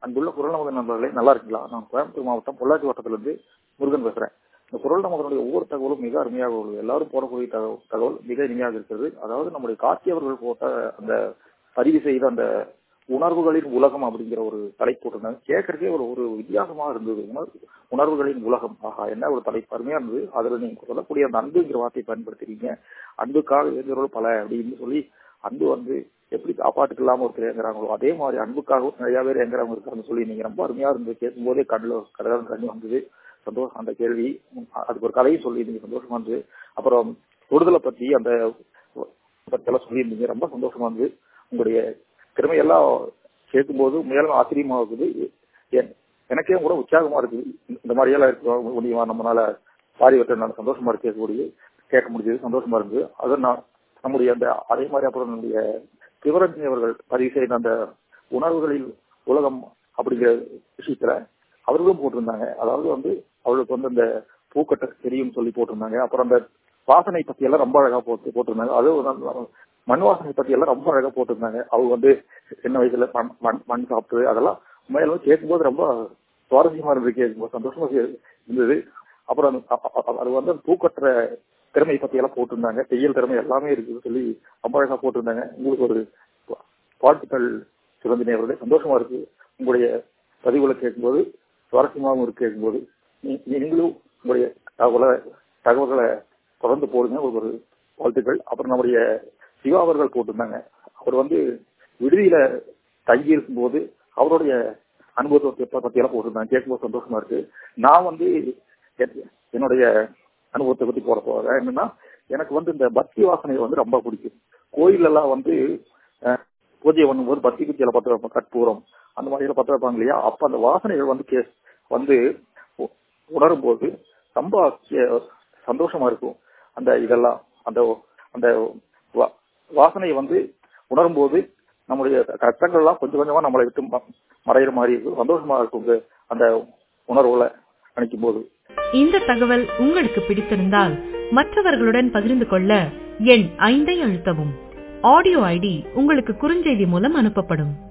அன்புள்ள குரல் நமது நண்பர்களே நல்லா இருக்கீங்களா நான் கோயம்புத்தூர் மாவட்டம் பொள்ளாச்சி வட்டத்திலிருந்து முருகன் பேசுறேன் இந்த குரல் நமதனுடைய ஒவ்வொரு தகவலும் மிக அருமையாக உள்ளது எல்லாரும் போடக்கூடிய தகவல் தகவல் மிக இனிமையாக இருக்கிறது அதாவது நம்முடைய கார்த்தி அவர்கள் போட்ட அந்த பதிவு செய்த அந்த உணர்வுகளின் உலகம் அப்படிங்கிற ஒரு தலைப்பு போட்டிருந்தாங்க கேட்கறதே ஒரு ஒரு வித்தியாசமாக இருந்தது உணர்வு உணர்வுகளின் உலகம் ஆஹா என்ன ஒரு தலைப்பு அருமையா இருந்தது அதுல நீங்க சொல்லக்கூடிய அந்த அன்புங்கிற வார்த்தையை பயன்படுத்துறீங்க அன்புக்காக இளைஞர்கள் பல அப்படின்னு சொல்லி அன்பு வந்து எப்படி காப்பாற்றுக்கு இல்லாம ஒருத்தர் ஏங்குறாங்களோ அதே மாதிரி அன்புக்காகவும் நிறைய பேர் ஏங்குறவங்க இருக்காங்கன்னு சொல்லி நீங்க ரொம்ப அருமையா இருந்து கேட்கும் போதே கண்ணில் கடற்கரை கண்ணி வந்தது சந்தோஷம் அந்த கேள்வி அதுக்கு ஒரு கதையும் சொல்லி நீங்க சந்தோஷமா இருந்தது அப்புறம் தொடுதலை பத்தி அந்த பத்தியெல்லாம் சொல்லியிருந்தீங்க ரொம்ப சந்தோஷமா இருந்தது உங்களுடைய திறமையெல்லாம் கேட்கும்போது மேலும் ஆச்சரியமா இருக்குது எனக்கே கூட உற்சாகமா இருக்குது இந்த மாதிரி எல்லாம் இருக்க முடியுமா நம்மளால பாரி வெட்ட சந்தோஷமா இருக்கு கேட்கக்கூடிய கேட்க முடிஞ்சது சந்தோஷமா இருந்தது அதை நான் நம்முடைய அந்த அதே மாதிரி அப்புறம் நம்முடைய சிவரஞ்சனி அவர்கள் பதிவு செய்த அந்த உணர்வுகளில் உலகம் அப்படிங்கிற விஷயத்துல அவர்களும் போட்டிருந்தாங்க அதாவது வந்து அவளுக்கு வந்து அந்த பூக்கட்டை தெரியும் சொல்லி போட்டிருந்தாங்க அப்புறம் அந்த வாசனை பத்தி எல்லாம் ரொம்ப அழகா போட்டு போட்டிருந்தாங்க அதுவும் மண் வாசனை பத்தி எல்லாம் ரொம்ப அழகா போட்டிருந்தாங்க அவங்க வந்து சின்ன வயசுல மண் மண் சாப்பிட்டு அதெல்லாம் உண்மையிலும் கேட்கும்போது ரொம்ப சுவாரஸ்யமா இருந்தது கேட்கும்போது சந்தோஷமா இருந்தது அப்புறம் அது வந்து பூக்கட்டுற திறமை பத்தி எல்லாம் போட்டிருந்தாங்க தையல் திறமை எல்லாமே இருக்குது சொல்லி ரொம்ப அழகா போட்டிருந்தாங்க உங்களுக்கு ஒரு வாழ்த்துக்கள் சிவந்தினி அவர்களே சந்தோஷமா இருக்கு உங்களுடைய பதிவுகளை கேட்கும்போது சுவாரஸ்யமாகவும் இருக்கு கேட்கும்போது நீங்களும் உங்களுடைய தகவலை தகவல்களை தொடர்ந்து போடுங்க உங்களுக்கு ஒரு வாழ்த்துக்கள் அப்புறம் நம்முடைய சிவா அவர்கள் போட்டிருந்தாங்க அவர் வந்து விடுதியில தங்கி இருக்கும்போது அவருடைய அனுபவத்தை பத்தி எல்லாம் போட்டிருந்தாங்க கேட்கும்போது சந்தோஷமா இருக்கு நான் வந்து என்னுடைய அனுபவத்தை பத்தி போட போறேன் என்னன்னா எனக்கு வந்து இந்த பக்தி வாசனை வந்து ரொம்ப பிடிக்கும் கோயில் எல்லாம் வந்து பூஜை பண்ணும்போது பக்தி குச்சியில பத்த வைப்போம் கற்பூரம் அந்த மாதிரி எல்லாம் பத்த வைப்பாங்க இல்லையா அப்ப அந்த வாசனைகள் வந்து கே வந்து உணரும் போது ரொம்ப சந்தோஷமா இருக்கும் அந்த இதெல்லாம் அந்த அந்த வாசனை வந்து உணரும் போது நம்முடைய கஷ்டங்கள்லாம் கொஞ்சம் கொஞ்சமா நம்மளை விட்டு மறையிற மாதிரி இருக்கும் சந்தோஷமா இருக்கும் அந்த உணர்வுகளை நினைக்கும் போது இந்த தகவல் உங்களுக்கு பிடித்திருந்தால் மற்றவர்களுடன் பகிர்ந்து கொள்ள எண் ஐந்தை அழுத்தவும் ஆடியோ ஐடி உங்களுக்கு குறுஞ்செய்தி மூலம் அனுப்பப்படும்